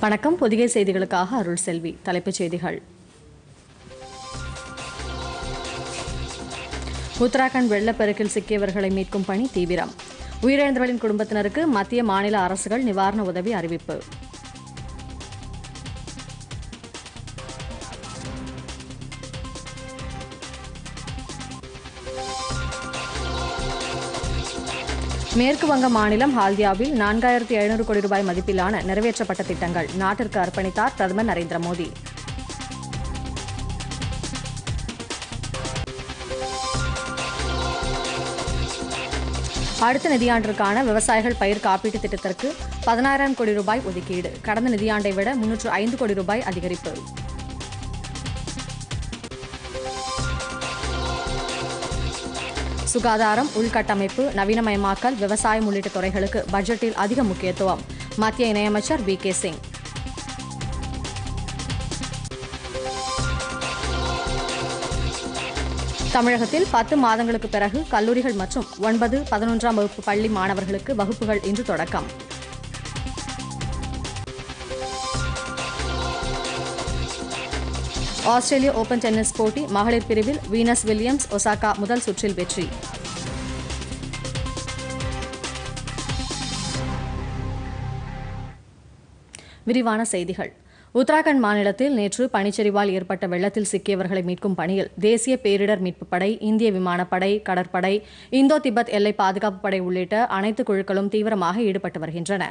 வணக்கம் பொதிகை செய்திகளுக்காக அருள் செல்வி தலைப்புச் செய்திகள் உத்தராகண்ட் வெள்ளப்பெருக்கில் சிக்கியவர்களை மீட்கும் பணி தீவிரம் உயிரிழந்தவர்களின் குடும்பத்தினருக்கு மத்திய மாநில அரசுகள் நிவாரண உதவி அறிவிப்பு மேற்கு வங்க மாநிலம் ஹால்தியாவில் நான்காயிரத்தி எழுநூறு கோடி ரூபாய் மதிப்பிலான நிறைவேற்றப்பட்ட திட்டங்கள் நாட்டிற்கு அர்ப்பணித்தார் பிரதமர் நரேந்திர மோடி அடுத்த நிதியாண்டிற்கான விவசாயிகள் பயிர் காப்பீட்டு திட்டத்திற்கு பதினாயிரம் கோடி ரூபாய் ஒதுக்கீடு கடந்த நிதியாண்டை விட முன்னூற்று ஐந்து கோடி ரூபாய் அதிகரிப்பு சுகாதாரம் உள்கட்டமைப்பு நவீனமயமாக்கல் விவசாயம் உள்ளிட்ட துறைகளுக்கு பட்ஜெட்டில் அதிக முக்கியத்துவம் மத்திய இணையமைச்சர் வி கே சிங் தமிழகத்தில் பத்து மாதங்களுக்கு பிறகு கல்லூரிகள் மற்றும் ஒன்பது பதினொன்றாம் வகுப்பு பள்ளி மாணவர்களுக்கு வகுப்புகள் இன்று தொடக்கம் ஆஸ்திரேலிய ஓபன் டென்னிஸ் போட்டி மகளிர் பிரிவில் வீனஸ் வில்லியம்ஸ் ஒசாகா முதல் சுற்றில் வெற்றி விரிவான செய்திகள் உத்தராகண்ட் மாநிலத்தில் நேற்று பனிச்சரிவால் ஏற்பட்ட வெள்ளத்தில் சிக்கியவர்களை மீட்கும் பணியில் தேசிய பேரிடர் மீட்புப் படை இந்திய விமானப்படை கடற்படை இந்தோ திபெத் எல்லை பாதுகாப்பு படை உள்ளிட்ட அனைத்து குழுக்களும் தீவிரமாக ஈடுபட்டு வருகின்றன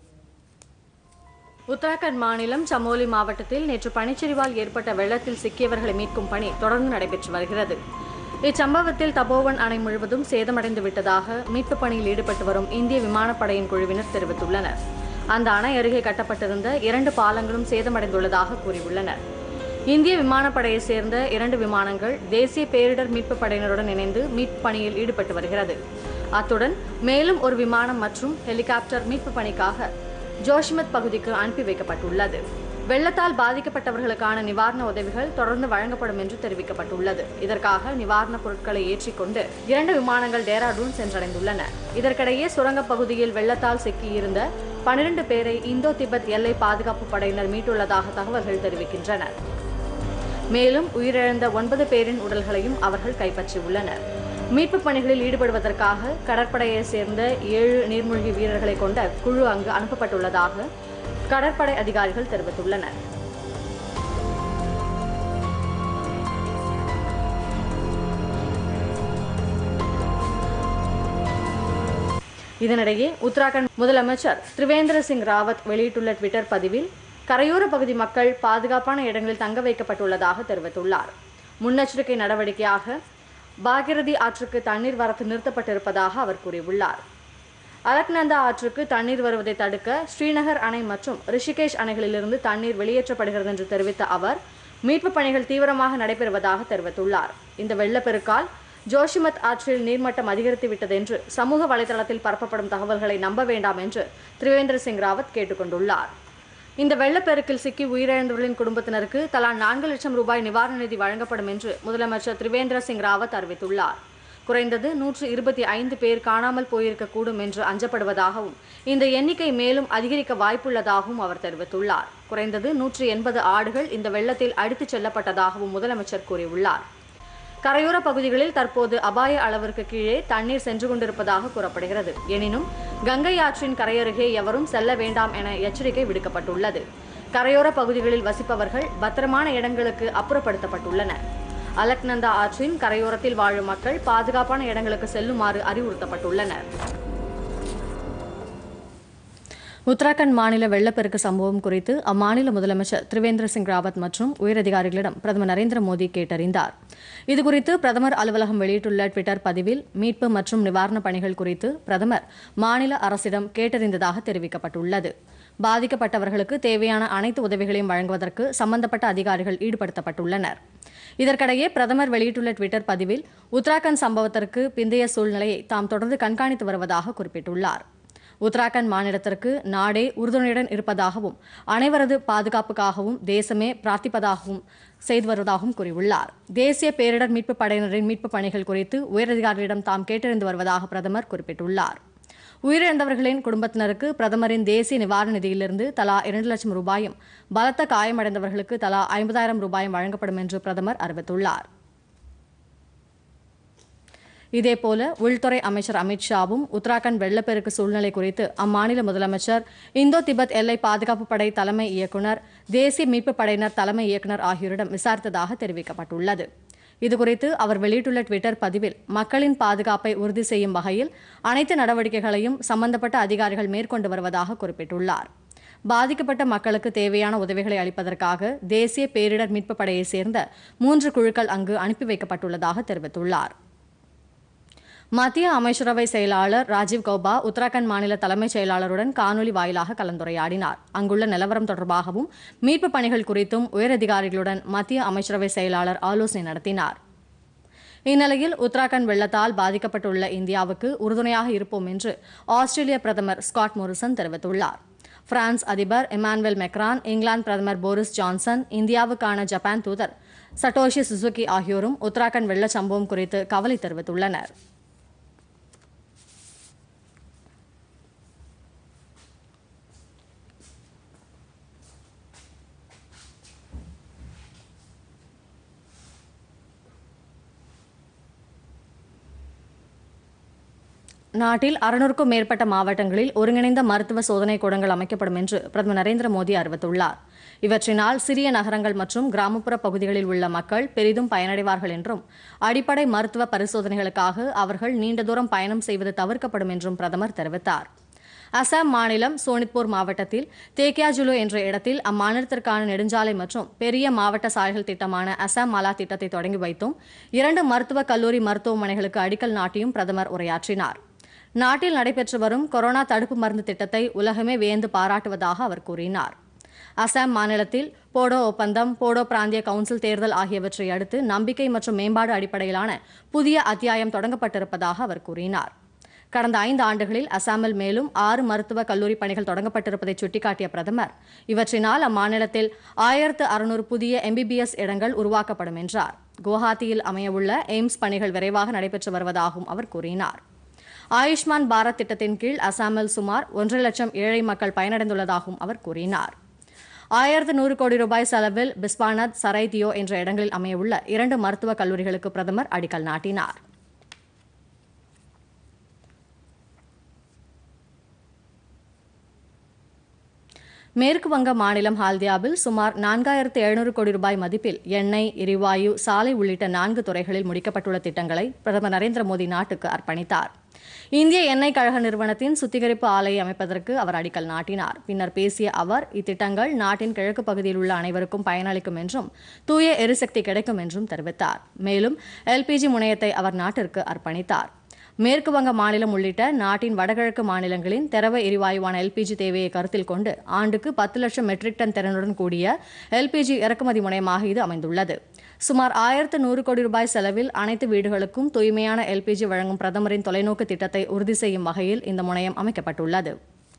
உத்தராகண்ட் மாநிலம் சமோலி மாவட்டத்தில் நேற்று பனிச்சரிவால் ஏற்பட்ட வெள்ளத்தில் சிக்கியவர்களை மீட்கும் பணி தொடர்ந்து நடைபெற்று வருகிறது இச்சம்பவத்தில் தபோவன் அணை முழுவதும் சேதமடைந்து விட்டதாக மீட்புப் பணியில் ஈடுபட்டு வரும் இந்திய விமானப்படையின் குழுவினர் தெரிவித்துள்ளனர் அந்த அணை அருகே கட்டப்பட்டிருந்த இரண்டு பாலங்களும் சேதமடைந்துள்ளதாக கூறியுள்ளனர் இந்திய விமானப்படையைச் சேர்ந்த இரண்டு விமானங்கள் தேசிய பேரிடர் மீட்புப் படையினருடன் இணைந்து மீட்புப் பணியில் ஈடுபட்டு வருகிறது அத்துடன் மேலும் ஒரு விமானம் மற்றும் ஹெலிகாப்டர் மீட்புப் பணிக்காக ஜோஷிமத் பகுதிக்கு அனுப்பி வைக்கப்பட்டுள்ளது வெள்ளத்தால் பாதிக்கப்பட்டவர்களுக்கான நிவாரண உதவிகள் தொடர்ந்து வழங்கப்படும் என்று தெரிவிக்கப்பட்டுள்ளது இதற்காக நிவாரணப் பொருட்களை ஏற்றிக்கொண்டு இரண்டு விமானங்கள் டேராடூன் சென்றடைந்துள்ளன இதற்கிடையே சுரங்கப் பகுதியில் வெள்ளத்தால் சிக்கியிருந்த பனிரெண்டு பேரை இந்தோ திபெத் எல்லை பாதுகாப்பு படையினர் மீட்டுள்ளதாக தகவல்கள் தெரிவிக்கின்றன மேலும் உயிரிழந்த ஒன்பது பேரின் உடல்களையும் அவர்கள் கைப்பற்றியுள்ளனர் மீட்புப் பணிகளில் ஈடுபடுவதற்காக கடற்படையைச் சேர்ந்த ஏழு நீர்மூழ்கி வீரர்களை கொண்ட குழு அங்கு அனுப்பப்பட்டுள்ளதாக கடற்படை அதிகாரிகள் தெரிவித்துள்ளனர் இதனிடையே உத்தராகண்ட் முதலமைச்சர் திரிவேந்திர சிங் ராவத் வெளியிட்டுள்ள ட்விட்டர் பதிவில் கரையோர பகுதி மக்கள் பாதுகாப்பான இடங்களில் தங்க வைக்கப்பட்டுள்ளதாக தெரிவித்துள்ளார் முன்னெச்சரிக்கை நடவடிக்கையாக பாகிரதி ஆற்றுக்கு தண்ணீர் வரத்து நிறுத்தப்பட்டிருப்பதாக அவர் கூறியுள்ளார் அலக்நந்தா ஆற்றுக்கு தண்ணீர் வருவதை தடுக்க ஸ்ரீநகர் அணை மற்றும் ரிஷிகேஷ் அணைகளிலிருந்து தண்ணீர் வெளியேற்றப்படுகிறது என்று தெரிவித்த அவர் மீட்புப் பணிகள் தீவிரமாக நடைபெறுவதாக தெரிவித்துள்ளார் இந்த வெள்ளப்பெருக்கால் ஜோஷிமத் ஆற்றில் நீர்மட்டம் அதிகரித்து விட்டது என்று சமூக வலைதளத்தில் பரப்பப்படும் தகவல்களை நம்ப வேண்டாம் என்று திரிவேந்திர சிங் ராவத் கேட்டுக்கொண்டுள்ளார் இந்த வெள்ளப்பெருக்கில் சிக்கி உயிரிழந்தவர்களின் குடும்பத்தினருக்கு தலா நான்கு லட்சம் ரூபாய் நிவாரண நிதி வழங்கப்படும் என்று முதலமைச்சர் திரிவேந்திர சிங் ராவத் அறிவித்துள்ளார் குறைந்தது நூற்று இருபத்தி ஐந்து பேர் காணாமல் போயிருக்கக்கூடும் என்று அஞ்சப்படுவதாகவும் இந்த எண்ணிக்கை மேலும் அதிகரிக்க வாய்ப்புள்ளதாகவும் அவர் தெரிவித்துள்ளார் குறைந்தது நூற்று எண்பது ஆடுகள் இந்த வெள்ளத்தில் அடித்துச் செல்லப்பட்டதாகவும் முதலமைச்சர் கூறியுள்ளார் கரையோர பகுதிகளில் தற்போது அபாய அளவிற்கு கீழே தண்ணீர் சென்று கொண்டிருப்பதாக கூறப்படுகிறது எனினும் கங்கை ஆற்றின் கரையருகே எவரும் செல்ல வேண்டாம் என எச்சரிக்கை விடுக்கப்பட்டுள்ளது கரையோர பகுதிகளில் வசிப்பவர்கள் பத்திரமான இடங்களுக்கு அப்புறப்படுத்தப்பட்டுள்ளனர் அலக்நந்தா ஆற்றின் கரையோரத்தில் வாழும் மக்கள் பாதுகாப்பான இடங்களுக்கு செல்லுமாறு அறிவுறுத்தப்பட்டுள்ளனர் உத்தராகண்ட் மாநில வெள்ளப்பெருக்கு சம்பவம் குறித்து அம்மாநில முதலமைச்சர் திரிவேந்திர சிங் ராவத் மற்றும் உயரதிகாரிகளிடம் பிரதமர் நரேந்திர மோடி கேட்டறிந்தார் இதுகுறித்து பிரதமர் அலுவலகம் வெளியிட்டுள்ள டுவிட்டர் பதிவில் மீட்பு மற்றும் நிவாரணப் பணிகள் குறித்து பிரதமர் மாநில அரசிடம் கேட்டறிந்ததாக தெரிவிக்கப்பட்டுள்ளது பாதிக்கப்பட்டவர்களுக்கு தேவையான அனைத்து உதவிகளையும் வழங்குவதற்கு சம்பந்தப்பட்ட அதிகாரிகள் ஈடுபடுத்தப்பட்டுள்ளனர் இதற்கிடையே பிரதமர் வெளியிட்டுள்ள டுவிட்டர் பதிவில் உத்தராகண்ட் சம்பவத்திற்கு பிந்தைய சூழ்நிலையை தாம் தொடர்ந்து கண்காணித்து வருவதாக குறிப்பிட்டுள்ளார் உத்தராகண்ட் மாநிலத்திற்கு நாடே உறுதுணையுடன் இருப்பதாகவும் அனைவரது பாதுகாப்புக்காகவும் தேசமே பிரார்த்திப்பதாகவும் செய்து வருவதாகவும் கூறியுள்ளார் தேசிய பேரிடர் மீட்புப் படையினரின் மீட்புப் பணிகள் குறித்து உயரதிகாரிகளிடம் தாம் கேட்டறிந்து வருவதாக பிரதமர் குறிப்பிட்டுள்ளார் உயிரிழந்தவர்களின் குடும்பத்தினருக்கு பிரதமரின் தேசிய நிவாரண நிதியிலிருந்து தலா இரண்டு லட்சம் ரூபாயும் பலத்த காயமடைந்தவர்களுக்கு தலா ஐம்பதாயிரம் ரூபாயும் வழங்கப்படும் என்று பிரதமர் அறிவித்துள்ளார் இதேபோல உள்துறை அமைச்சர் அமித்ஷாவும் உத்தராகண்ட் வெள்ளப்பெருக்கு சூழ்நிலை குறித்து அம்மாநில முதலமைச்சர் இந்தோ திபெத் எல்லை பாதுகாப்பு படை தலைமை இயக்குநர் தேசிய மீட்புப் படையினர் தலைமை இயக்குநர் ஆகியோரிடம் விசாரித்ததாக தெரிவிக்கப்பட்டுள்ளது இதுகுறித்து அவர் வெளியிட்டுள்ள டுவிட்டர் பதிவில் மக்களின் பாதுகாப்பை உறுதி செய்யும் வகையில் அனைத்து நடவடிக்கைகளையும் சம்பந்தப்பட்ட அதிகாரிகள் மேற்கொண்டு வருவதாக குறிப்பிட்டுள்ளார் பாதிக்கப்பட்ட மக்களுக்கு தேவையான உதவிகளை அளிப்பதற்காக தேசிய பேரிடர் மீட்புப் படையைச் சேர்ந்த மூன்று குழுக்கள் அங்கு அனுப்பி வைக்கப்பட்டுள்ளதாக தெரிவித்துள்ளார் மத்திய அமைச்சரவை செயலாளர் ராஜீவ் கௌபா உத்தராகண்ட் மாநில தலைமைச் செயலாளருடன் காணொலி வாயிலாக கலந்துரையாடினார் அங்குள்ள நிலவரம் தொடர்பாகவும் மீட்புப் பணிகள் குறித்தும் உயரதிகாரிகளுடன் மத்திய அமைச்சரவை செயலாளர் ஆலோசனை நடத்தினார் இந்நிலையில் உத்தராகண்ட் வெள்ளத்தால் பாதிக்கப்பட்டுள்ள இந்தியாவுக்கு உறுதுணையாக இருப்போம் என்று ஆஸ்திரேலிய பிரதமர் ஸ்காட் மோரிசன் தெரிவித்துள்ளார் பிரான்ஸ் அதிபர் இமானுவேல் மெக்ரான் இங்கிலாந்து பிரதமர் போரிஸ் ஜான்சன் இந்தியாவுக்கான ஜப்பான் தூதர் சட்டோஷி சுசுகி ஆகியோரும் உத்தராகண்ட் வெள்ள சம்பவம் குறித்து கவலை தெரிவித்துள்ளனர் நாட்டில் அறுநூறுக்கும் மேற்பட்ட மாவட்டங்களில் ஒருங்கிணைந்த மருத்துவ சோதனை கூடங்கள் அமைக்கப்படும் என்று பிரதமர் நரேந்திர மோடி அறிவித்துள்ளார் இவற்றினால் சிறிய நகரங்கள் மற்றும் கிராமப்புற பகுதிகளில் உள்ள மக்கள் பெரிதும் பயனடைவார்கள் என்றும் அடிப்படை மருத்துவ பரிசோதனைகளுக்காக அவர்கள் நீண்ட தூரம் பயணம் செய்வது தவிர்க்கப்படும் என்றும் பிரதமர் தெரிவித்தார் அசாம் மாநிலம் சோனித்பூர் மாவட்டத்தில் தேக்கியாஜுலு என்ற இடத்தில் அம்மாநிலத்திற்கான நெடுஞ்சாலை மற்றும் பெரிய மாவட்ட சாலைகள் திட்டமான அசாம் மாலா திட்டத்தை தொடங்கி வைத்தும் இரண்டு மருத்துவக் கல்லூரி மருத்துவமனைகளுக்கு அடிக்கல் நாட்டியும் பிரதமர் உரையாற்றினார் நாட்டில் நடைபெற்று வரும் கொரோனா தடுப்பு மருந்து திட்டத்தை உலகமே வியந்து பாராட்டுவதாக அவர் கூறினார் அசாம் மாநிலத்தில் போடோ ஒப்பந்தம் போடோ பிராந்திய கவுன்சில் தேர்தல் ஆகியவற்றை அடுத்து நம்பிக்கை மற்றும் மேம்பாடு அடிப்படையிலான புதிய அத்தியாயம் தொடங்கப்பட்டிருப்பதாக அவர் கூறினார் கடந்த ஐந்து ஆண்டுகளில் அசாமில் மேலும் ஆறு மருத்துவ கல்லூரி பணிகள் தொடங்கப்பட்டிருப்பதை சுட்டிக்காட்டிய பிரதமர் இவற்றினால் அம்மாநிலத்தில் ஆயிரத்து அறுநூறு புதிய எம்பிபிஎஸ் இடங்கள் உருவாக்கப்படும் என்றார் குவஹாத்தியில் அமையவுள்ள எய்ம்ஸ் பணிகள் விரைவாக நடைபெற்று வருவதாகவும் அவர் கூறினார் ஆயுஷ்மான் பாரத் திட்டத்தின் கீழ் அசாமில் சுமார் ஒன்றரை லட்சம் ஏழை மக்கள் பயனடைந்துள்ளதாகவும் அவர் கூறினார் ஆயிரத்து நூறு கோடி ரூபாய் செலவில் பிஸ்வானத் சரைதியோ என்ற இடங்களில் அமையவுள்ள இரண்டு மருத்துவக் கல்லூரிகளுக்கு பிரதமர் அடிக்கல் நாட்டினார் மேற்கு வங்க மாநிலம் ஹால்தியாவில் சுமார் நான்காயிரத்து எழுநூறு கோடி ரூபாய் மதிப்பில் எண்ணெய் எரிவாயு சாலை உள்ளிட்ட நான்கு துறைகளில் முடிக்கப்பட்டுள்ள திட்டங்களை பிரதமர் நரேந்திர மோடி நாட்டுக்கு அர்ப்பணித்தார் இந்திய எண்ணெய் கழக நிறுவனத்தின் சுத்திகரிப்பு ஆலையை அமைப்பதற்கு அவர் அடிக்கல் நாட்டினார் பின்னர் பேசிய அவர் இத்திட்டங்கள் நாட்டின் கிழக்கு பகுதியில் உள்ள அனைவருக்கும் பயனளிக்கும் என்றும் தூய எரிசக்தி கிடைக்கும் என்றும் தெரிவித்தார் மேலும் எல்பிஜி முனையத்தை அவர் நாட்டிற்கு அர்ப்பணித்தார் மேற்கு வங்க மாநிலம் உள்ளிட்ட நாட்டின் வடகிழக்கு மாநிலங்களின் திரவ எரிவாயுவான எல்பிஜி தேவையை கருத்தில் கொண்டு ஆண்டுக்கு பத்து லட்சம் மெட்ரிக் டன் திறனுடன் கூடிய எல்பிஜி இறக்குமதி முனையமாக இது அமைந்துள்ளது சுமார் ஆயிரத்து நூறு கோடி ரூபாய் செலவில் அனைத்து வீடுகளுக்கும் தூய்மையான எல்பிஜி வழங்கும் பிரதமரின் தொலைநோக்கு திட்டத்தை உறுதி செய்யும் வகையில் இந்த முனையம் அமைக்கப்பட்டுள்ளது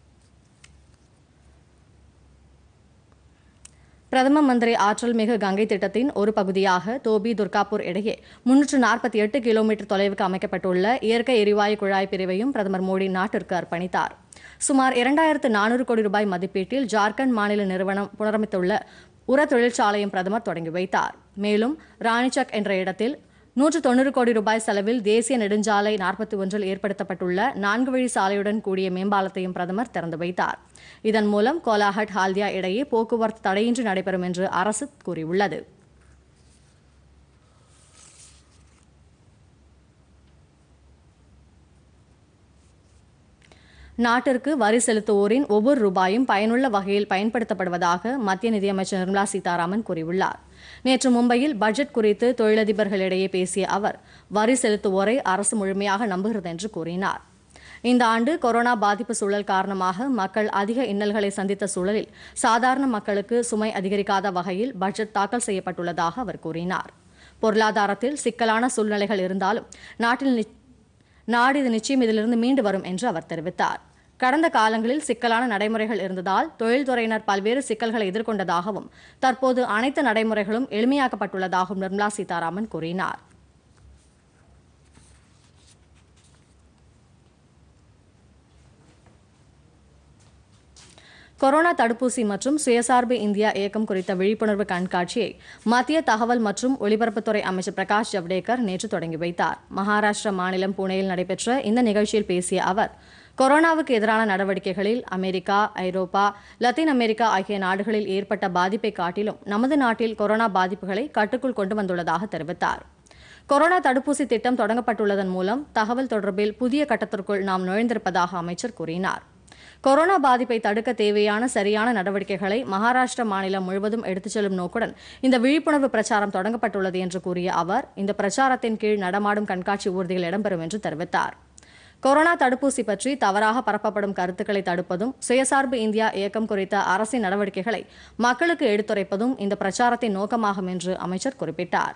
பிரதம மந்திரி ஆற்றல் மிகு கங்கை திட்டத்தின் ஒரு பகுதியாக தோபி துர்காப்பூர் இடையே முன்னூற்று நாற்பத்தி எட்டு கிலோமீட்டர் தொலைவுக்கு அமைக்கப்பட்டுள்ள இயற்கை எரிவாயு குழாய் பிரிவையும் பிரதமர் மோடி நாட்டிற்கு அர்ப்பணித்தார் சுமார் இரண்டாயிரத்து நானூறு கோடி ரூபாய் மதிப்பீட்டில் ஜார்க்கண்ட் மாநில நிறுவனம் புனரமைத்துள்ள உர தொழிற்சாலையும் பிரதமர் தொடங்கி வைத்தார் மேலும் ராணிச்சக் என்ற இடத்தில் நூற்று தொண்ணூறு கோடி ரூபாய் செலவில் தேசிய நெடுஞ்சாலை நாற்பத்தி ஒன்றில் ஏற்படுத்தப்பட்டுள்ள நான்கு வழி சாலையுடன் கூடிய மேம்பாலத்தையும் பிரதமர் திறந்து வைத்தார் இதன் மூலம் கோலாஹட் ஹால்தியா இடையே போக்குவரத்து தடையின்றி நடைபெறும் என்று அரசு கூறியுள்ளது நாட்டிற்கு வரி செலுத்துவோரின் ஒவ்வொரு ரூபாயும் பயனுள்ள வகையில் பயன்படுத்தப்படுவதாக மத்திய நிதியமைச்சர் நிர்மலா சீதாராமன் கூறியுள்ளார் நேற்று மும்பையில் பட்ஜெட் குறித்து தொழிலதிபர்களிடையே பேசிய அவர் வரி செலுத்துவோரை அரசு முழுமையாக நம்புகிறது என்று கூறினார் இந்த ஆண்டு கொரோனா பாதிப்பு சூழல் காரணமாக மக்கள் அதிக இன்னல்களை சந்தித்த சூழலில் சாதாரண மக்களுக்கு சுமை அதிகரிக்காத வகையில் பட்ஜெட் தாக்கல் செய்யப்பட்டுள்ளதாக அவர் கூறினார் பொருளாதாரத்தில் சிக்கலான சூழ்நிலைகள் இருந்தாலும் நாட்டில் நி- நாடு இது நிச்சயம் இதிலிருந்து மீண்டு வரும் என்று அவர் தெரிவித்தார் கடந்த காலங்களில் சிக்கலான நடைமுறைகள் இருந்ததால் தொழில்துறையினர் பல்வேறு சிக்கல்களை எதிர்கொண்டதாகவும் தற்போது அனைத்து நடைமுறைகளும் எளிமையாக்கப்பட்டுள்ளதாகவும் நிர்மலா சீதாராமன் கூறினார் கொரோனா தடுப்பூசி மற்றும் சுயசார்பு இந்தியா இயக்கம் குறித்த விழிப்புணர்வு கண்காட்சியை மத்திய தகவல் மற்றும் ஒலிபரப்புத்துறை அமைச்சர் பிரகாஷ் ஜவ்டேகர் நேற்று தொடங்கி வைத்தார் மகாராஷ்டிரா மாநிலம் புனேயில் நடைபெற்ற இந்த நிகழ்ச்சியில் பேசிய அவர் கொரோனாவுக்கு எதிரான நடவடிக்கைகளில் அமெரிக்கா ஐரோப்பா லத்தீன் அமெரிக்கா ஆகிய நாடுகளில் ஏற்பட்ட பாதிப்பை காட்டிலும் நமது நாட்டில் கொரோனா பாதிப்புகளை கட்டுக்குள் கொண்டு வந்துள்ளதாக தெரிவித்தார் கொரோனா தடுப்பூசி திட்டம் தொடங்கப்பட்டுள்ளதன் மூலம் தகவல் தொடர்பில் புதிய கட்டத்திற்குள் நாம் நுழைந்திருப்பதாக அமைச்சர் கூறினார் கொரோனா பாதிப்பை தடுக்க தேவையான சரியான நடவடிக்கைகளை மகாராஷ்டிரா மாநிலம் முழுவதும் எடுத்துச் செல்லும் நோக்குடன் இந்த விழிப்புணர்வு பிரச்சாரம் தொடங்கப்பட்டுள்ளது என்று கூறிய அவர் இந்த பிரச்சாரத்தின் கீழ் நடமாடும் கண்காட்சி ஊர்திகள் இடம்பெறும் என்று தெரிவித்தார் கொரோனா தடுப்பூசி பற்றி தவறாக பரப்பப்படும் கருத்துக்களை தடுப்பதும் சுயசார்பு இந்தியா இயக்கம் குறித்த அரசின் நடவடிக்கைகளை மக்களுக்கு எடுத்துரைப்பதும் இந்த பிரச்சாரத்தின் நோக்கமாகும் என்று அமைச்சர் குறிப்பிட்டார்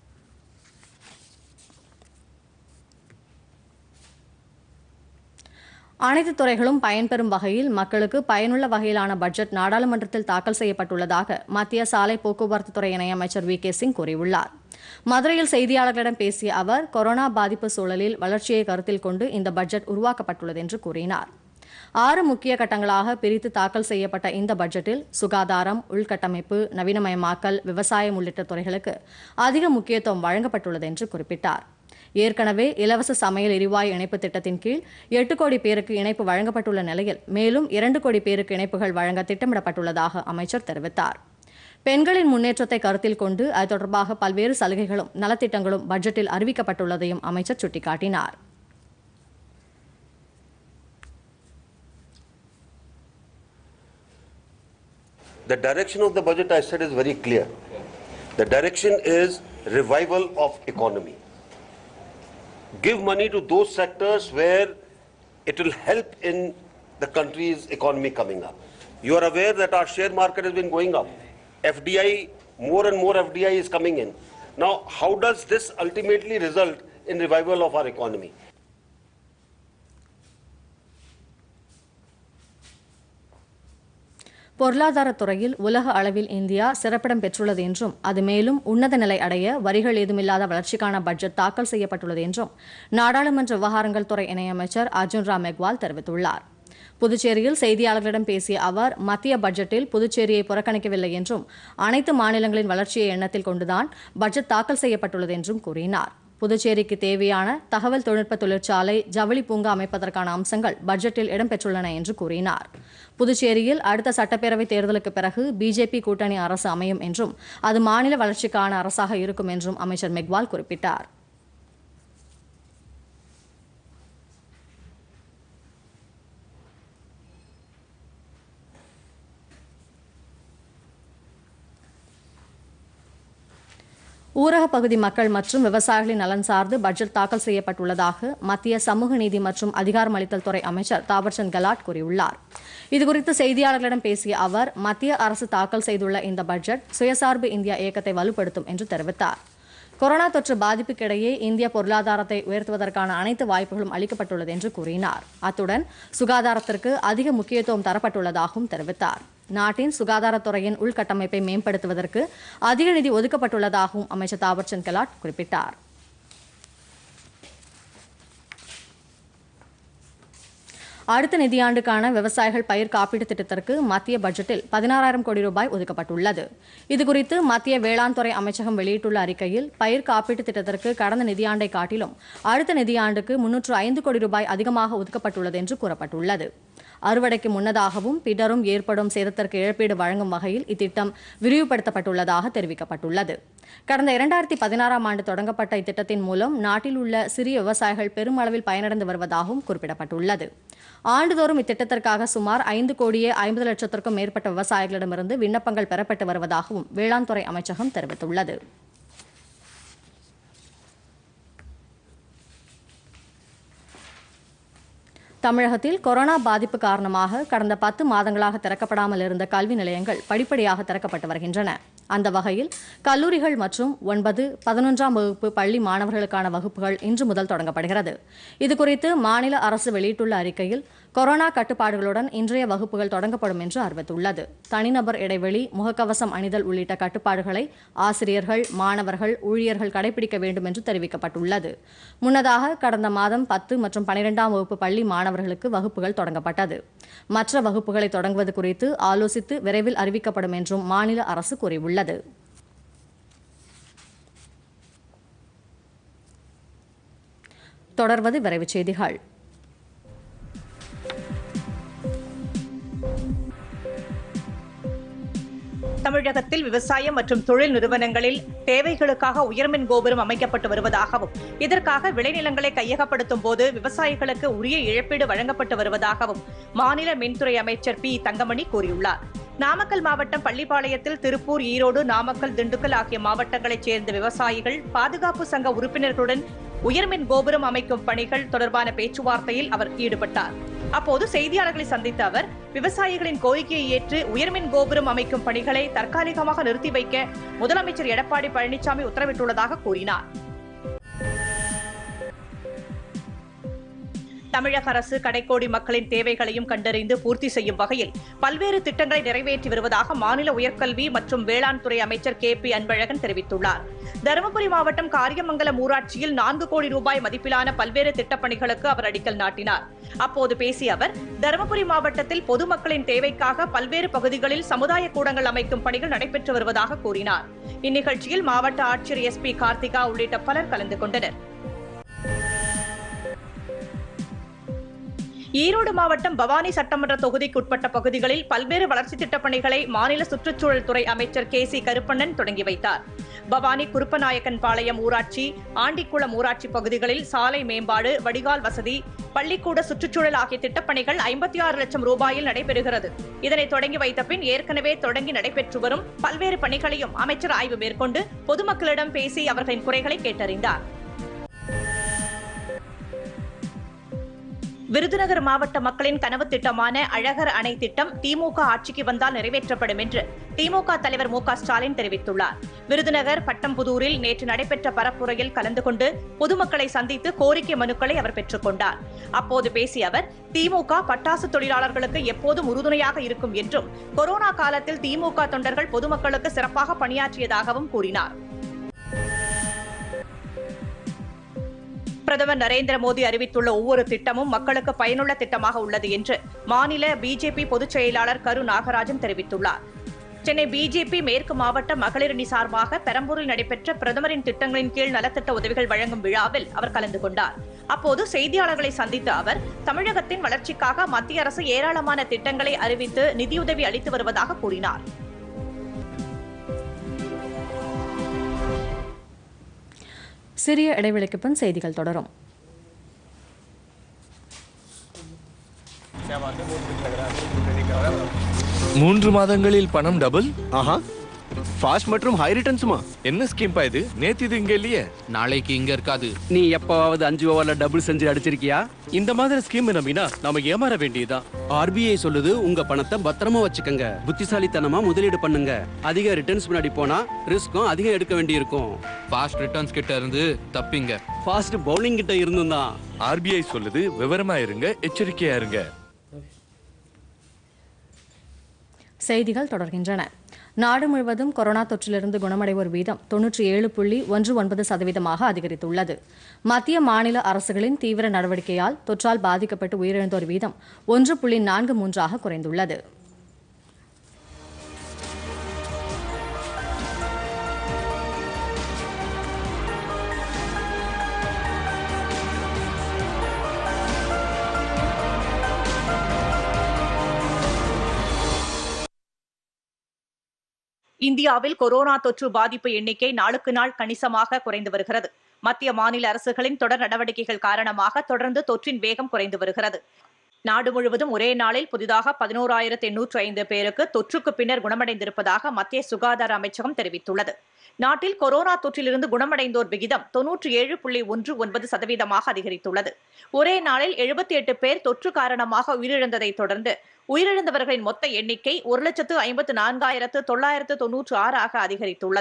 அனைத்து துறைகளும் பயன்பெறும் வகையில் மக்களுக்கு பயனுள்ள வகையிலான பட்ஜெட் நாடாளுமன்றத்தில் தாக்கல் செய்யப்பட்டுள்ளதாக மத்திய சாலை போக்குவரத்து துறை இணையமைச்சர் வி கே சிங் கூறியுள்ளார் மதுரையில் செய்தியாளர்களிடம் பேசிய அவர் கொரோனா பாதிப்பு சூழலில் வளர்ச்சியை கருத்தில் கொண்டு இந்த பட்ஜெட் உருவாக்கப்பட்டுள்ளது என்று கூறினார் ஆறு முக்கிய கட்டங்களாக பிரித்து தாக்கல் செய்யப்பட்ட இந்த பட்ஜெட்டில் சுகாதாரம் உள்கட்டமைப்பு நவீனமயமாக்கல் விவசாயம் உள்ளிட்ட துறைகளுக்கு அதிக முக்கியத்துவம் வழங்கப்பட்டுள்ளது என்று குறிப்பிட்டார் ஏற்கனவே இலவச சமையல் எரிவாயு இணைப்பு திட்டத்தின் கீழ் எட்டு கோடி பேருக்கு இணைப்பு வழங்கப்பட்டுள்ள நிலையில் மேலும் இரண்டு கோடி பேருக்கு இணைப்புகள் வழங்க திட்டமிடப்பட்டுள்ளதாக அமைச்சர் தெரிவித்தார் பெண்களின் முன்னேற்றத்தை கருத்தில் கொண்டு அது தொடர்பாக பல்வேறு சலுகைகளும் நலத்திட்டங்களும் பட்ஜெட்டில் அறிவிக்கப்பட்டுள்ளதையும் அமைச்சர் சுட்டிக்காட்டினார் The direction of the budget, I said, is very clear. The direction is revival of economy. Give money to those sectors where it will help in the country's economy coming up. You are aware that our share market has been going up. FDI, more and more FDI is coming in. Now, how does this ultimately result in revival of our economy? பொருளாதாரத் துறையில் உலக அளவில் India சிறப்பிடம் பெற்றுள்ளது என்றும் அது மேலும் உன்னத நிலை அடைய வரிகள் ஏதுமில்லாத வளர்ச்சிக்கான பட்ஜெட் தாக்கல் செய்யப்பட்டுள்ளது என்றும் நாடாளுமன்ற விவகாரங்கள் துறை இணையமைச்சர் அர்ஜுன் ராம் மெக்வால் தெரிவித்துள்ளார் புதுச்சேரியில் செய்தியாளர்களிடம் பேசிய அவர் மத்திய பட்ஜெட்டில் புதுச்சேரியை புறக்கணிக்கவில்லை என்றும் அனைத்து மாநிலங்களின் வளர்ச்சியை எண்ணத்தில் கொண்டுதான் பட்ஜெட் தாக்கல் செய்யப்பட்டுள்ளது என்றும் கூறினார் புதுச்சேரிக்கு தேவையான தகவல் தொழில்நுட்ப தொழிற்சாலை ஜவுளி பூங்கா அமைப்பதற்கான அம்சங்கள் பட்ஜெட்டில் இடம்பெற்றுள்ளன என்று கூறினார் புதுச்சேரியில் அடுத்த சட்டப்பேரவைத் தேர்தலுக்கு பிறகு பிஜேபி கூட்டணி அரசு அமையும் என்றும் அது மாநில வளர்ச்சிக்கான அரசாக இருக்கும் என்றும் அமைச்சர் மெக்வால் குறிப்பிட்டார் ஊரக பகுதி மக்கள் மற்றும் விவசாயிகளின் நலன் சார்ந்து பட்ஜெட் தாக்கல் செய்யப்பட்டுள்ளதாக மத்திய சமூக நீதி மற்றும் அதிகாரமளித்தல் துறை அமைச்சர் தாவர்சந்த் கெலாட் கூறியுள்ளார் இதுகுறித்து செய்தியாளர்களிடம் பேசிய அவர் மத்திய அரசு தாக்கல் செய்துள்ள இந்த பட்ஜெட் சுயசார்பு இந்தியா இயக்கத்தை வலுப்படுத்தும் என்று தெரிவித்தார் கொரோனா தொற்று பாதிப்புக்கிடையே இந்திய பொருளாதாரத்தை உயர்த்துவதற்கான அனைத்து வாய்ப்புகளும் அளிக்கப்பட்டுள்ளது என்று கூறினார் அத்துடன் சுகாதாரத்திற்கு அதிக முக்கியத்துவம் தரப்பட்டுள்ளதாகவும் தெரிவித்தார் நாட்டின் சுகாதாரத்துறையின் உள்கட்டமைப்பை மேம்படுத்துவதற்கு அதிக நிதி ஒதுக்கப்பட்டுள்ளதாகவும் அமைச்சர் தாவர்சந்த் கெலாட் குறிப்பிட்டார் அடுத்த நிதியாண்டுக்கான விவசாயிகள் பயிர் காப்பீட்டு திட்டத்திற்கு மத்திய பட்ஜெட்டில் பதினாறாயிரம் கோடி ரூபாய் ஒதுக்கப்பட்டுள்ளது இதுகுறித்து மத்திய வேளாண் துறை அமைச்சகம் வெளியிட்டுள்ள அறிக்கையில் பயிர் காப்பீட்டு திட்டத்திற்கு கடந்த நிதியாண்டை காட்டிலும் அடுத்த நிதியாண்டுக்கு முன்னூற்று ஐந்து கோடி ரூபாய் அதிகமாக ஒதுக்கப்பட்டுள்ளது என்று கூறப்பட்டுள்ளது அறுவடைக்கு முன்னதாகவும் பின்னரும் ஏற்படும் சேதத்திற்கு இழப்பீடு வழங்கும் வகையில் இத்திட்டம் விரிவுபடுத்தப்பட்டுள்ளதாக தெரிவிக்கப்பட்டுள்ளது கடந்த இரண்டாயிரத்தி பதினாறாம் ஆண்டு தொடங்கப்பட்ட இத்திட்டத்தின் மூலம் நாட்டில் உள்ள சிறிய விவசாயிகள் பெருமளவில் பயனடைந்து வருவதாகவும் குறிப்பிடப்பட்டுள்ளது ஆண்டுதோறும் இத்திட்டத்திற்காக சுமார் ஐந்து கோடியே ஐம்பது லட்சத்திற்கும் மேற்பட்ட விவசாயிகளிடமிருந்து விண்ணப்பங்கள் பெறப்பட்டு வருவதாகவும் வேளாண் துறை அமைச்சகம் தெரிவித்துள்ளது தமிழகத்தில் கொரோனா பாதிப்பு காரணமாக கடந்த பத்து மாதங்களாக திறக்கப்படாமல் இருந்த கல்வி நிலையங்கள் படிப்படியாக திறக்கப்பட்டு வருகின்றன அந்த வகையில் கல்லூரிகள் மற்றும் ஒன்பது பதினொன்றாம் வகுப்பு பள்ளி மாணவர்களுக்கான வகுப்புகள் இன்று முதல் தொடங்கப்படுகிறது இதுகுறித்து மாநில அரசு வெளியிட்டுள்ள அறிக்கையில் கொரோனா கட்டுப்பாடுகளுடன் இன்றைய வகுப்புகள் தொடங்கப்படும் என்று அறிவித்துள்ளது தனிநபர் இடைவெளி முகக்கவசம் அணிதல் உள்ளிட்ட கட்டுப்பாடுகளை ஆசிரியர்கள் மாணவர்கள் ஊழியர்கள் கடைபிடிக்க வேண்டும் என்று தெரிவிக்கப்பட்டுள்ளது முன்னதாக கடந்த மாதம் பத்து மற்றும் பனிரெண்டாம் வகுப்பு பள்ளி மாணவர்களுக்கு வகுப்புகள் தொடங்கப்பட்டது மற்ற வகுப்புகளை தொடங்குவது குறித்து ஆலோசித்து விரைவில் அறிவிக்கப்படும் என்றும் மாநில அரசு கூறியுள்ளது தொடர்வது விரைவுச் செய்திகள் தமிழகத்தில் விவசாயம் மற்றும் தொழில் நிறுவனங்களில் தேவைகளுக்காக உயர்மின் கோபுரம் அமைக்கப்பட்டு வருவதாகவும் இதற்காக விளைநிலங்களை கையகப்படுத்தும் போது விவசாயிகளுக்கு உரிய இழப்பீடு வழங்கப்பட்டு வருவதாகவும் மாநில மின்துறை அமைச்சர் பி தங்கமணி கூறியுள்ளார் நாமக்கல் மாவட்டம் பள்ளிப்பாளையத்தில் திருப்பூர் ஈரோடு நாமக்கல் திண்டுக்கல் ஆகிய மாவட்டங்களைச் சேர்ந்த விவசாயிகள் பாதுகாப்பு சங்க உறுப்பினர்களுடன் உயர்மின் கோபுரம் அமைக்கும் பணிகள் தொடர்பான பேச்சுவார்த்தையில் அவர் ஈடுபட்டார் அப்போது செய்தியாளர்களை சந்தித்த அவர் விவசாயிகளின் கோரிக்கையை ஏற்று உயர்மின் கோபுரம் அமைக்கும் பணிகளை தற்காலிகமாக நிறுத்தி வைக்க முதலமைச்சர் எடப்பாடி பழனிசாமி உத்தரவிட்டுள்ளதாக கூறினார் தமிழக அரசு கடைக்கோடி மக்களின் தேவைகளையும் கண்டறிந்து பூர்த்தி செய்யும் வகையில் பல்வேறு திட்டங்களை நிறைவேற்றி வருவதாக மாநில உயர்கல்வி மற்றும் வேளாண் துறை அமைச்சர் கே பி அன்பழகன் தெரிவித்துள்ளார் தருமபுரி மாவட்டம் காரியமங்கலம் ஊராட்சியில் நான்கு கோடி ரூபாய் மதிப்பிலான பல்வேறு திட்டப்பணிகளுக்கு அவர் அடிக்கல் நாட்டினார் அப்போது பேசிய அவர் தருமபுரி மாவட்டத்தில் பொதுமக்களின் தேவைக்காக பல்வேறு பகுதிகளில் சமுதாய கூடங்கள் அமைக்கும் பணிகள் நடைபெற்று வருவதாக கூறினார் இந்நிகழ்ச்சியில் மாவட்ட ஆட்சியர் எஸ் பி கார்த்திகா உள்ளிட்ட பலர் கலந்து கொண்டனர் ஈரோடு மாவட்டம் பவானி சட்டமன்ற தொகுதிக்குட்பட்ட பகுதிகளில் பல்வேறு வளர்ச்சி திட்டப் பணிகளை மாநில சுற்றுச்சூழல் துறை அமைச்சர் கே சி கருப்பண்ணன் தொடங்கி வைத்தார் பவானி குருப்பநாயக்கன் பாளையம் ஊராட்சி ஆண்டிக்குளம் ஊராட்சி பகுதிகளில் சாலை மேம்பாடு வடிகால் வசதி பள்ளிக்கூட சுற்றுச்சூழல் ஆகிய திட்டப்பணிகள் ஐம்பத்தி ஆறு லட்சம் ரூபாயில் நடைபெறுகிறது இதனை தொடங்கி வைத்த பின் ஏற்கனவே தொடங்கி நடைபெற்று வரும் பல்வேறு பணிகளையும் அமைச்சர் ஆய்வு மேற்கொண்டு பொதுமக்களிடம் பேசி அவர்களின் குறைகளை கேட்டறிந்தார் விருதுநகர் மாவட்ட மக்களின் கனவு திட்டமான அழகர் அணை திட்டம் திமுக ஆட்சிக்கு வந்தால் நிறைவேற்றப்படும் என்று திமுக தலைவர் மு க ஸ்டாலின் தெரிவித்துள்ளார் விருதுநகர் பட்டம்புதூரில் நேற்று நடைபெற்ற பரப்புரையில் கலந்து கொண்டு பொதுமக்களை சந்தித்து கோரிக்கை மனுக்களை அவர் பெற்றுக் கொண்டார் அப்போது பேசிய அவர் திமுக பட்டாசு தொழிலாளர்களுக்கு எப்போதும் உறுதுணையாக இருக்கும் என்றும் கொரோனா காலத்தில் திமுக தொண்டர்கள் பொதுமக்களுக்கு சிறப்பாக பணியாற்றியதாகவும் கூறினார் பிரதமர் நரேந்திர மோடி அறிவித்துள்ள ஒவ்வொரு திட்டமும் மக்களுக்கு பயனுள்ள திட்டமாக உள்ளது என்று மாநில பிஜேபி பொதுச் செயலாளர் கரு நாகராஜன் தெரிவித்துள்ளார் சென்னை பிஜேபி மேற்கு மாவட்ட மகளிர் அணி சார்பாக பெரம்பூரில் நடைபெற்ற பிரதமரின் திட்டங்களின் கீழ் நலத்திட்ட உதவிகள் வழங்கும் விழாவில் அவர் கலந்து கொண்டார் அப்போது செய்தியாளர்களை சந்தித்த அவர் தமிழகத்தின் வளர்ச்சிக்காக மத்திய அரசு ஏராளமான திட்டங்களை அறிவித்து நிதியுதவி அளித்து வருவதாக கூறினார் சிறிய இடைவெளிக்கு பின் செய்திகள் தொடரும் மூன்று மாதங்களில் பணம் டபுள் ஆஹா ஃபாஸ்ட் மற்றும் ஹை ரிட்டர்ன்ஸுமா என்ன ஸ்கீம் பா இது நேத்து இது இங்க இல்லையே நாளைக்கு இங்க இருக்காது நீ எப்பவாவது அஞ்சு ஓவர்ல டபுள் செஞ்சு அடிச்சிருக்கியா இந்த மாதிரி ஸ்கீம் நம்பினா நாம ஏமாற வேண்டியதுதான் ஆர்பிஐ சொல்லுது உங்க பணத்தை பத்திரமா வச்சுக்கோங்க புத்திசாலித்தனமா முதலீடு பண்ணுங்க அதிக ரிட்டர்ன்ஸ் முன்னாடி போனா ரிஸ்க்கும் அதிகம் எடுக்க வேண்டியிருக்கும் ஃபாஸ்ட் ரிட்டர்ன்ஸ் கிட்ட இருந்து தப்பிங்க ஃபாஸ்ட் பவுலிங் கிட்ட இருந்தும் தான் ஆர்பிஐ சொல்லுது விவரமா இருங்க எச்சரிக்கையா இருங்க செய்திகள் தொடர்கின்றன நாடு முழுவதும் கொரோனா தொற்றிலிருந்து குணமடைவோர் வீதம் தொன்னூற்றி ஏழு புள்ளி ஒன்று ஒன்பது சதவீதமாக அதிகரித்துள்ளது மத்திய மாநில அரசுகளின் தீவிர நடவடிக்கையால் தொற்றால் பாதிக்கப்பட்டு உயிரிழந்தோர் வீதம் ஒன்று புள்ளி நான்கு மூன்றாக குறைந்துள்ளது இந்தியாவில் கொரோனா தொற்று பாதிப்பு எண்ணிக்கை நாளுக்கு நாள் கணிசமாக குறைந்து வருகிறது மத்திய மாநில அரசுகளின் தொடர் நடவடிக்கைகள் காரணமாக தொடர்ந்து தொற்றின் வேகம் குறைந்து வருகிறது நாடு முழுவதும் ஒரே நாளில் புதிதாக பதினோராயிரத்து எண்ணூற்று ஐந்து பேருக்கு தொற்றுக்கு பின்னர் குணமடைந்திருப்பதாக மத்திய சுகாதார அமைச்சகம் தெரிவித்துள்ளது நாட்டில் கொரோனா தொற்றிலிருந்து குணமடைந்தோர் விகிதம் தொன்னூற்றி ஏழு புள்ளி ஒன்று ஒன்பது சதவீதமாக அதிகரித்துள்ளது ஒரே நாளில் எழுபத்தி எட்டு பேர் தொற்று காரணமாக உயிரிழந்ததை தொடர்ந்து உயிரிழந்தவர்களின் மொத்த எண்ணிக்கை ஒரு லட்சத்து ஐம்பத்து நான்காயிரத்து தொள்ளாயிரத்து தொன்னூற்று ஆறாக அதிகரித்துள்ளது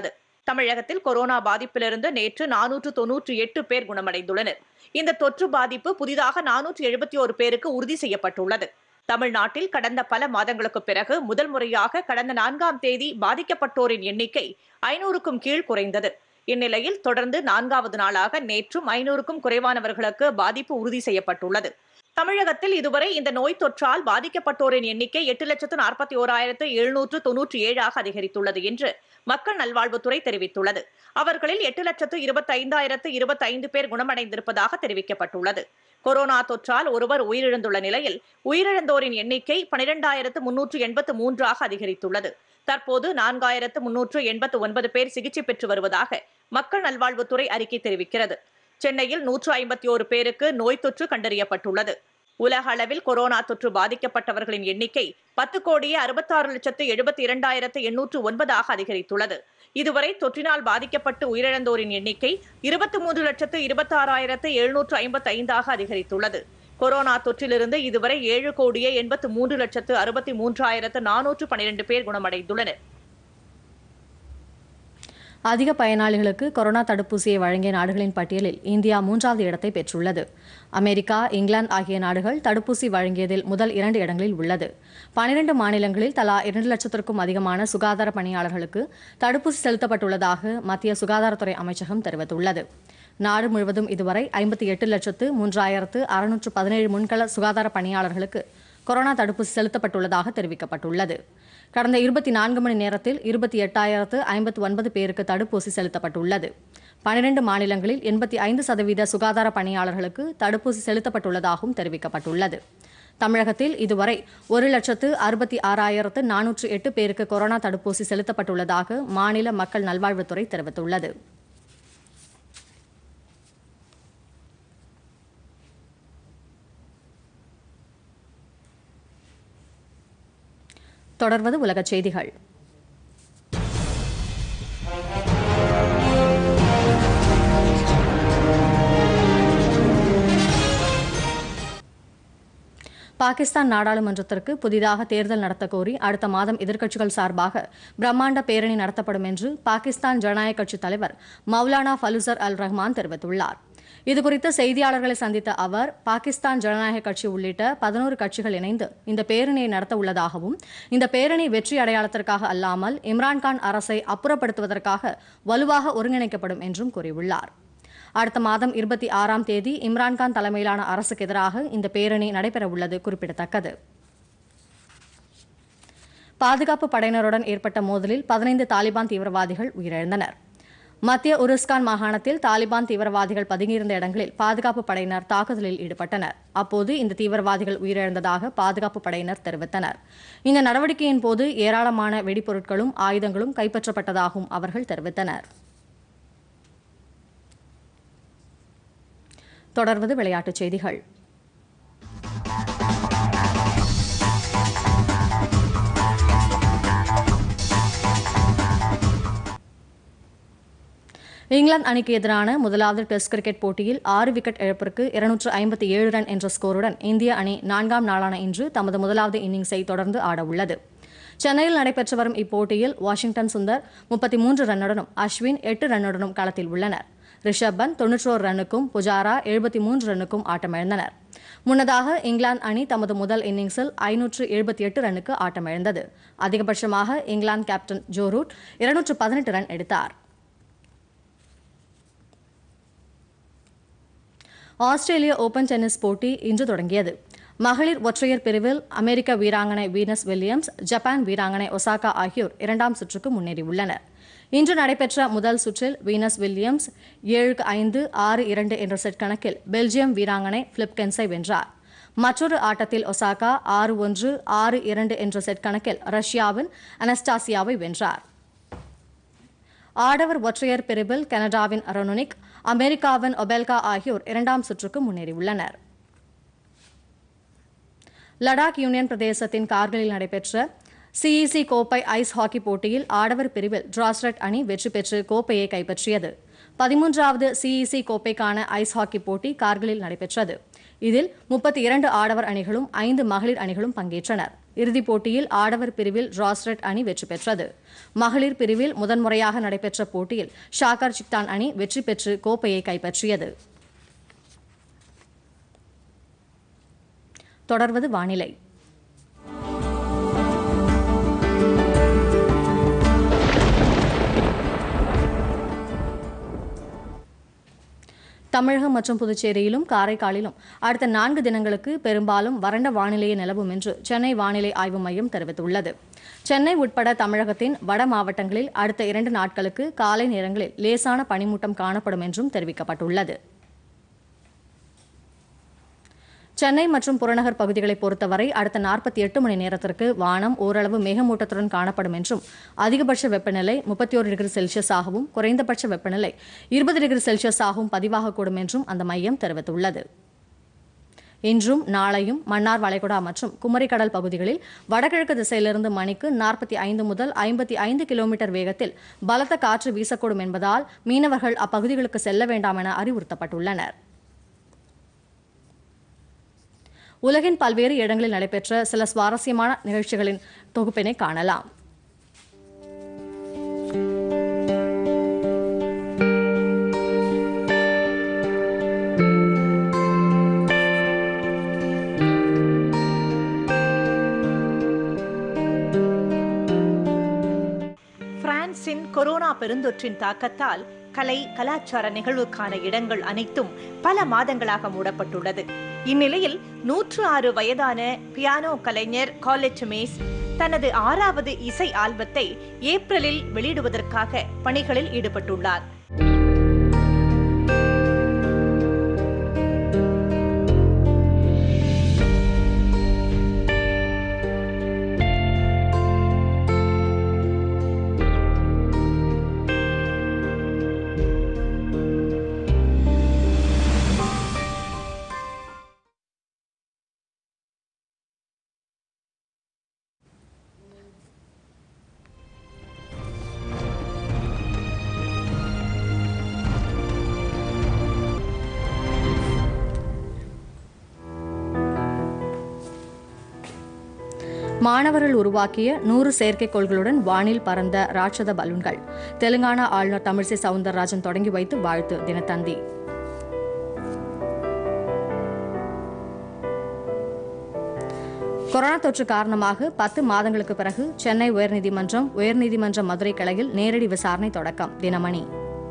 தமிழகத்தில் கொரோனா பாதிப்பிலிருந்து நேற்று நானூற்று தொன்னூற்றி எட்டு பேர் குணமடைந்துள்ளனர் இந்த தொற்று பாதிப்பு புதிதாக நானூற்று எழுபத்தி ஒரு பேருக்கு உறுதி செய்யப்பட்டுள்ளது தமிழ்நாட்டில் கடந்த பல மாதங்களுக்கு பிறகு முதல் முறையாக கடந்த நான்காம் தேதி பாதிக்கப்பட்டோரின் எண்ணிக்கை ஐநூறுக்கும் கீழ் குறைந்தது இந்நிலையில் தொடர்ந்து நான்காவது நாளாக நேற்றும் ஐநூறுக்கும் குறைவானவர்களுக்கு பாதிப்பு உறுதி செய்யப்பட்டுள்ளது தமிழகத்தில் இதுவரை இந்த நோய் தொற்றால் பாதிக்கப்பட்டோரின் எண்ணிக்கை எட்டு லட்சத்து நாற்பத்தி ஓராயிரத்து எழுநூற்று தொன்னூற்றி ஏழாக அதிகரித்துள்ளது என்று மக்கள் நல்வாழ்வுத்துறை தெரிவித்துள்ளது அவர்களில் எட்டு லட்சத்து இருபத்தி ஐந்தாயிரத்து இருபத்தி ஐந்து பேர் குணமடைந்திருப்பதாக தெரிவிக்கப்பட்டுள்ளது கொரோனா தொற்றால் ஒருவர் உயிரிழந்துள்ள நிலையில் உயிரிழந்தோரின் எண்ணிக்கை பனிரெண்டாயிரத்து முன்னூற்று எண்பத்து மூன்றாக அதிகரித்துள்ளது தற்போது நான்காயிரத்து முன்னூற்று எண்பத்து ஒன்பது பேர் சிகிச்சை பெற்று வருவதாக மக்கள் நல்வாழ்வுத்துறை அறிக்கை தெரிவிக்கிறது சென்னையில் நூற்று ஐம்பத்தி ஒரு பேருக்கு நோய் தொற்று கண்டறியப்பட்டுள்ளது உலக அளவில் கொரோனா தொற்று பாதிக்கப்பட்டவர்களின் எண்ணிக்கை பத்து கோடியே அறுபத்தாறு லட்சத்து எழுபத்தி இரண்டாயிரத்து எண்ணூற்று ஒன்பதாக அதிகரித்துள்ளது இதுவரை தொற்றினால் பாதிக்கப்பட்டு உயிரிழந்தோரின் எண்ணிக்கை இருபத்தி மூன்று லட்சத்து இருபத்தாறாயிரத்து எழுநூற்று ஐம்பத்தி ஐந்தாக அதிகரித்துள்ளது கொரோனா தொற்றிலிருந்து இதுவரை ஏழு கோடியே எண்பத்து மூன்று லட்சத்து அறுபத்தி மூன்றாயிரத்து நானூற்று பனிரெண்டு பேர் குணமடைந்துள்ளனர் அதிக பயனாளிகளுக்கு கொரோனா தடுப்பூசியை வழங்கிய நாடுகளின் பட்டியலில் இந்தியா மூன்றாவது இடத்தை பெற்றுள்ளது அமெரிக்கா இங்கிலாந்து ஆகிய நாடுகள் தடுப்பூசி வழங்கியதில் முதல் இரண்டு இடங்களில் உள்ளது பனிரெண்டு மாநிலங்களில் தலா இரண்டு லட்சத்திற்கும் அதிகமான சுகாதார பணியாளர்களுக்கு தடுப்பூசி செலுத்தப்பட்டுள்ளதாக மத்திய சுகாதாரத்துறை அமைச்சகம் தெரிவித்துள்ளது நாடு முழுவதும் இதுவரை ஐம்பத்தி எட்டு லட்சத்து மூன்றாயிரத்து அறுநூற்று பதினேழு முன்கள சுகாதார பணியாளர்களுக்கு கொரோனா தடுப்பூசி செலுத்தப்பட்டுள்ளதாக தெரிவிக்கப்பட்டுள்ளது கடந்த இருபத்தி நான்கு மணி நேரத்தில் இருபத்தி எட்டாயிரத்து ஐம்பத்து ஒன்பது பேருக்கு தடுப்பூசி செலுத்தப்பட்டுள்ளது பனிரெண்டு மாநிலங்களில் எண்பத்தி ஐந்து சதவீத சுகாதார பணியாளர்களுக்கு தடுப்பூசி செலுத்தப்பட்டுள்ளதாகவும் தெரிவிக்கப்பட்டுள்ளது தமிழகத்தில் இதுவரை ஒரு லட்சத்து அறுபத்தி ஆறாயிரத்து நானூற்று எட்டு பேருக்கு கொரோனா தடுப்பூசி செலுத்தப்பட்டுள்ளதாக மாநில மக்கள் நல்வாழ்வுத்துறை தெரிவித்துள்ளது தொடர்வது உலகச் செய்திகள் பாகிஸ்தான் நாடாளுமன்றத்திற்கு புதிதாக தேர்தல் நடத்தக் கோரி அடுத்த மாதம் எதிர்க்கட்சிகள் சார்பாக பிரம்மாண்ட பேரணி நடத்தப்படும் என்று பாகிஸ்தான் ஜனநாயக கட்சித் தலைவர் மௌலானா ஃபலுசர் அல் ரஹ்மான் தெரிவித்துள்ளார் இதுகுறித்து செய்தியாளர்களை சந்தித்த அவர் பாகிஸ்தான் ஜனநாயக கட்சி உள்ளிட்ட பதினோரு கட்சிகள் இணைந்து இந்த பேரணியை நடத்த உள்ளதாகவும் இந்த பேரணி வெற்றி அடையாளத்திற்காக அல்லாமல் இம்ரான்கான் அரசை அப்புறப்படுத்துவதற்காக வலுவாக ஒருங்கிணைக்கப்படும் என்றும் கூறியுள்ளார் அடுத்த மாதம் இருபத்தி ஆறாம் தேதி இம்ரான்கான் தலைமையிலான அரசுக்கு எதிராக இந்த பேரணி நடைபெறவுள்ளது குறிப்பிடத்தக்கது பாதுகாப்பு படையினருடன் ஏற்பட்ட மோதலில் பதினைந்து தாலிபான் தீவிரவாதிகள் உயிரிழந்தனர் மத்திய உருஸ்கான் மாகாணத்தில் தாலிபான் தீவிரவாதிகள் பதுங்கியிருந்த இடங்களில் பாதுகாப்பு படையினர் தாக்குதலில் ஈடுபட்டனர் அப்போது இந்த தீவிரவாதிகள் உயிரிழந்ததாக பாதுகாப்பு படையினர் தெரிவித்தனர் இந்த நடவடிக்கையின் போது ஏராளமான வெடிபொருட்களும் ஆயுதங்களும் கைப்பற்றப்பட்டதாகவும் அவர்கள் தெரிவித்தனர் தொடர்வது விளையாட்டுச் செய்திகள் இங்கிலாந்து அணிக்கு எதிரான முதலாவது டெஸ்ட் கிரிக்கெட் போட்டியில் ஆறு விக்கெட் இழப்பிற்கு இருநூற்று ஐம்பத்தி ஏழு ரன் என்ற ஸ்கோருடன் இந்திய அணி நான்காம் நாளான இன்று தமது முதலாவது இன்னிங்ஸை தொடர்ந்து ஆட உள்ளது சென்னையில் நடைபெற்று வரும் இப்போட்டியில் வாஷிங்டன் சுந்தர் முப்பத்தி மூன்று ரன்னுடனும் அஸ்வின் எட்டு ரன்னுடனும் களத்தில் உள்ளனர் ரிஷப் பந்த் தொன்னூற்றோரு ரன்னுக்கும் புஜாரா எழுபத்தி மூன்று ரன்னுக்கும் ஆட்டமிழந்தனர் முன்னதாக இங்கிலாந்து அணி தமது முதல் இன்னிங்ஸில் ஐநூற்று எழுபத்தி எட்டு ரன்னுக்கு ஆட்டமிழந்தது அதிகபட்சமாக இங்கிலாந்து கேப்டன் ஜோ ரூட் இருநூற்று பதினெட்டு ரன் எடுத்தார் ஆஸ்திரேலிய ஓபன் டென்னிஸ் போட்டி இன்று தொடங்கியது மகளிர் ஒற்றையர் பிரிவில் அமெரிக்க வீராங்கனை வீனஸ் வில்லியம்ஸ் ஜப்பான் வீராங்கனை ஒசாகா ஆகியோர் இரண்டாம் சுற்றுக்கு முன்னேறியுள்ளனர் இன்று நடைபெற்ற முதல் சுற்றில் வீனஸ் வில்லியம்ஸ் ஏழுக்கு ஐந்து ஆறு இரண்டு என்ற செட் கணக்கில் பெல்ஜியம் வீராங்கனை பிலிப்கென்ஸை வென்றார் மற்றொரு ஆட்டத்தில் ஒசாகா ஆறு ஒன்று ஆறு இரண்டு என்ற செட் கணக்கில் ரஷ்யாவின் அனஸ்டாசியாவை வென்றார் ஆடவர் ஒற்றையர் பிரிவில் கனடாவின் ரொனோனிக் அமெரிக்காவின் ஒபெல்கா ஆகியோர் இரண்டாம் சுற்றுக்கு முன்னேறியுள்ளனர் லடாக் யூனியன் பிரதேசத்தின் கார்கிலில் நடைபெற்ற சிஇசி கோப்பை ஐஸ் ஹாக்கி போட்டியில் ஆடவர் பிரிவில் டிராஸ்ரட் அணி வெற்றி பெற்று கோப்பையை கைப்பற்றியது பதிமூன்றாவது சிஇசி கோப்பைக்கான ஐஸ் ஹாக்கி போட்டி கார்கிலில் நடைபெற்றது இதில் முப்பத்தி இரண்டு ஆடவர் அணிகளும் ஐந்து மகளிர் அணிகளும் பங்கேற்றனர் இறுதிப் போட்டியில் ஆடவர் பிரிவில் ராஸ்ரெட் அணி வெற்றி பெற்றது மகளிர் பிரிவில் முதன்முறையாக நடைபெற்ற போட்டியில் ஷாக்கர் சிக்தான் அணி வெற்றி பெற்று கோப்பையை கைப்பற்றியது தொடர்வது வானிலை தமிழகம் மற்றும் புதுச்சேரியிலும் காரைக்காலிலும் அடுத்த நான்கு தினங்களுக்கு பெரும்பாலும் வறண்ட வானிலையே நிலவும் என்று சென்னை வானிலை ஆய்வு மையம் தெரிவித்துள்ளது சென்னை உட்பட தமிழகத்தின் வட மாவட்டங்களில் அடுத்த இரண்டு நாட்களுக்கு காலை நேரங்களில் லேசான பனிமூட்டம் காணப்படும் என்றும் தெரிவிக்கப்பட்டுள்ளது சென்னை மற்றும் புறநகர் பகுதிகளை பொறுத்தவரை அடுத்த நாற்பத்தி எட்டு மணி நேரத்திற்கு வானம் ஓரளவு மேகமூட்டத்துடன் காணப்படும் என்றும் அதிகபட்ச வெப்பநிலை முப்பத்தி ஒரு டிகிரி செல்சியஸாகவும் குறைந்தபட்ச வெப்பநிலை இருபது டிகிரி செல்சியஸாகவும் பதிவாகக்கூடும் என்றும் அந்த மையம் தெரிவித்துள்ளது இன்றும் நாளையும் மன்னார் வளைகுடா மற்றும் குமரிக்கடல் பகுதிகளில் வடகிழக்கு திசையிலிருந்து மணிக்கு நாற்பத்தி ஐந்து முதல் ஐம்பத்தி ஐந்து கிலோமீட்டர் வேகத்தில் பலத்த காற்று வீசக்கூடும் என்பதால் மீனவர்கள் அப்பகுதிகளுக்கு செல்ல வேண்டாம் என அறிவுறுத்தப்பட்டுள்ளனர் உலகின் பல்வேறு இடங்களில் நடைபெற்ற சில சுவாரஸ்யமான நிகழ்ச்சிகளின் தொகுப்பினை காணலாம் பிரான்சின் கொரோனா பெருந்தொற்றின் தாக்கத்தால் கலை கலாச்சார நிகழ்வுக்கான இடங்கள் அனைத்தும் பல மாதங்களாக மூடப்பட்டுள்ளது இந்நிலையில் நூற்று ஆறு வயதான பியானோ கலைஞர் காலெட் மேஸ் தனது ஆறாவது இசை ஆல்பத்தை ஏப்ரலில் வெளியிடுவதற்காக பணிகளில் ஈடுபட்டுள்ளார் மாணவர்கள் உருவாக்கிய நூறு செயற்கைக்கோள்களுடன் வானில் பறந்த ராட்சத பலூன்கள் தெலுங்கானா ஆளுநர் தமிழிசை சவுந்தரராஜன் தொடங்கி வைத்து வாழ்த்து தினத்தந்தி கொரோனா தொற்று காரணமாக பத்து மாதங்களுக்கு பிறகு சென்னை உயர்நீதிமன்றம் உயர்நீதிமன்ற மதுரை கிளையில் நேரடி விசாரணை தொடக்கம் தினமணி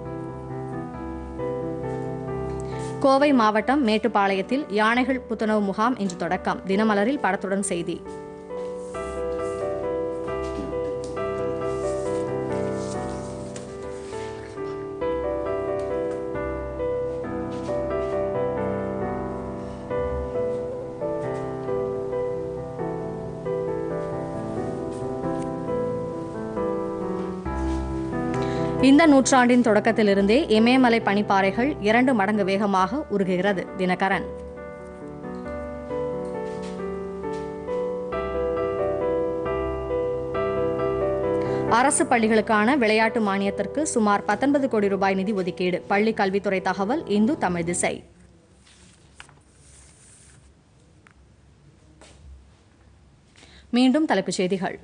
கோவை மாவட்டம் மேட்டுப்பாளையத்தில் யானைகள் புத்துணர்வு முகாம் இன்று தொடக்கம் தினமலரில் படத்துடன் செய்தி இந்த நூற்றாண்டின் தொடக்கத்திலிருந்தே இமயமலை பனிப்பாறைகள் இரண்டு மடங்கு வேகமாக உருகுகிறது தினகரன் அரசு பள்ளிகளுக்கான விளையாட்டு மானியத்திற்கு சுமார் பத்தொன்பது கோடி ரூபாய் நிதி ஒதுக்கீடு பள்ளி கல்வித்துறை தகவல் இந்து தமிழ் திசை மீண்டும் தலைப்புச் செய்திகள்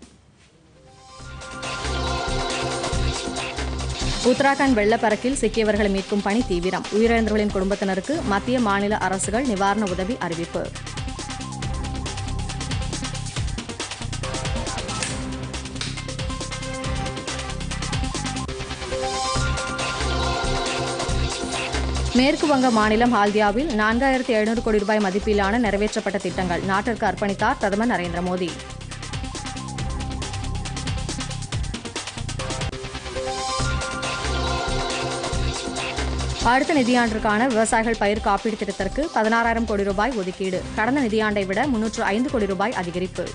உத்தராகண்ட் வெள்ளப்பெருக்கில் சிக்கியவர்களை மீட்கும் பணி தீவிரம் உயிரிழந்தவர்களின் குடும்பத்தினருக்கு மத்திய மாநில அரசுகள் நிவாரண உதவி அறிவிப்பு மேற்கு வங்க மாநிலம் ஹால்தியாவில் நான்காயிரத்தி எழுநூறு கோடி ரூபாய் மதிப்பிலான நிறைவேற்றப்பட்ட திட்டங்கள் நாட்டிற்கு அர்ப்பணித்தார் பிரதமர் நரேந்திர மோடி அடுத்த நிதியாண்டிற்கான விவசாயிகள் பயிர் காப்பீடு திட்டத்திற்கு பதினாறாயிரம் கோடி ரூபாய் ஒதுக்கீடு கடந்த நிதியாண்டை விட முன்னூற்று ஐந்து கோடி ரூபாய் அதிகரிப்பு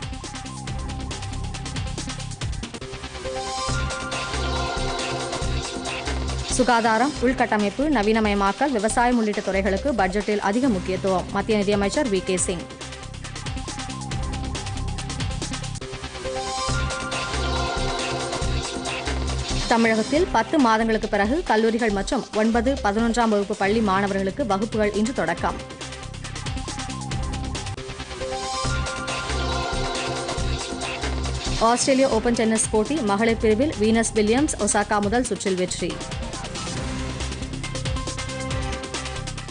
சுகாதாரம் உள்கட்டமைப்பு நவீனமயமாக்கல் விவசாயம் உள்ளிட்ட துறைகளுக்கு பட்ஜெட்டில் அதிக முக்கியத்துவம் மத்திய நிதியமைச்சர் வி கே சிங் தமிழகத்தில் பத்து மாதங்களுக்கு பிறகு கல்லூரிகள் மற்றும் ஒன்பது பதினொன்றாம் வகுப்பு பள்ளி மாணவர்களுக்கு வகுப்புகள் இன்று தொடக்கம் ஆஸ்திரேலிய ஓபன் டென்னிஸ் போட்டி மகளிர் பிரிவில் வீனஸ் வில்லியம்ஸ் ஒசாகா முதல் சுற்றில் வெற்றி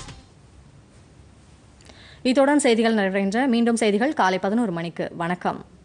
இத்துடன் செய்திகள் நிறைவடைகின்றன மீண்டும் செய்திகள் காலை பதினோரு மணிக்கு வணக்கம்